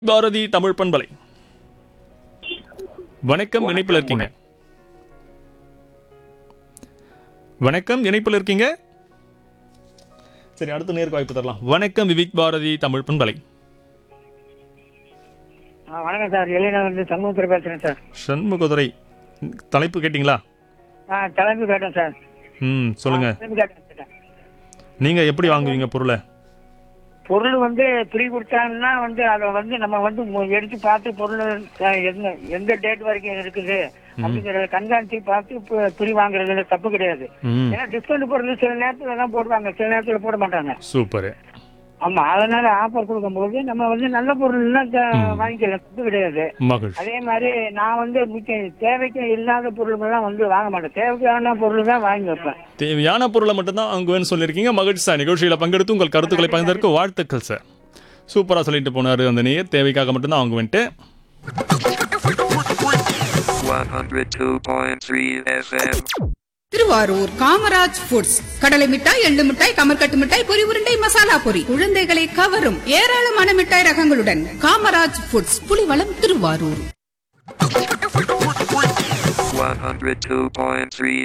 பாரதி தமிழ் பண்பலை வணக்கம் இணைப்பில் இருக்கீங்க வணக்கம் இணைப்பில் இருக்கீங்க சரி அடுத்த நேருக்கு வாய்ப்பு தரலாம் வணக்கம் விவிக் பாரதி தமிழ் பண்பலை ஆ, வணக்கம் சார் எலினா வந்து சண்முகத்தில் பேசுகிறேன் சார் சண்முகதுரை தலைப்பு கேட்டிங்களா ஆ தலைப்பு கேட்டேன் சார் ம் சொல்லுங்க தலைப்பு கேட்டேன் சார். நீங்க எப்படி வாங்குவீங்க பொருளை பொருள் வந்து ஃப்ரீ கொடுத்தாங்கன்னா வந்து அதை வந்து நம்ம வந்து மு- எடுத்து பார்த்து பொருள் அஹ், எந்த எந்த டேட் வரைக்கும் இருக்குது அப்படிங்கிறத கண்காணிச்சு பார்த்து ஃப்ரீ வாங்குறதுல தப்பு கிடையாது ம் ஏன்னா டிஸ்கவுண்ட் பொருள் சில நேரத்துல தான் போடுவாங்க சில நேரத்துல போட மாட்டாங்க சூப்பர் ஆமா அதனால ஆஃபர் கொடுக்கும்போது நம்ம வந்து நல்ல பொருள்னா த- வாங்கிக்கலாம் தப்பு கிடையாது மகிழ்ச்சி அதே மாதிரி நான் வந்து முக்கிய தேவைக்கு இல்லாத பொருள்கள்லாம் வந்து வாங்க மாட்டேன் தேவைக்கான பொருள் தான் வாங்கி வைப்பேன் தேவையான பொருளை மட்டும்தான் வாங்குவேன்னு சொல்லியிருக்கீங்க மகிழ்ச்சி சார் நிகழ்ச்சியில் பங்கெடுத்து உங்கள் கருத்துக்களை பகிர்ந்ததற்கு வாழ்த்துக்கள் சார் சூப்பராக சொல்லிட்டு போனார் அந்த நேயர் தேவைக்காக மட்டும்தான் வாங்குவேன்ட்டு 102.3 FM. திருவாரூர் காமராஜ் ஃபுட்ஸ் கடலை மிட்டாய் எள்ளு மிட்டாய் கமர்கட்டு மிட்டாய் பொரி உருண்டை மசாலா பொரி குழந்தைகளை கவரும் ஏராளமான மிட்டாய் ரகங்களுடன் காமராஜ் ஃபுட்ஸ் புலிவளம் திருவாரூர் 102.3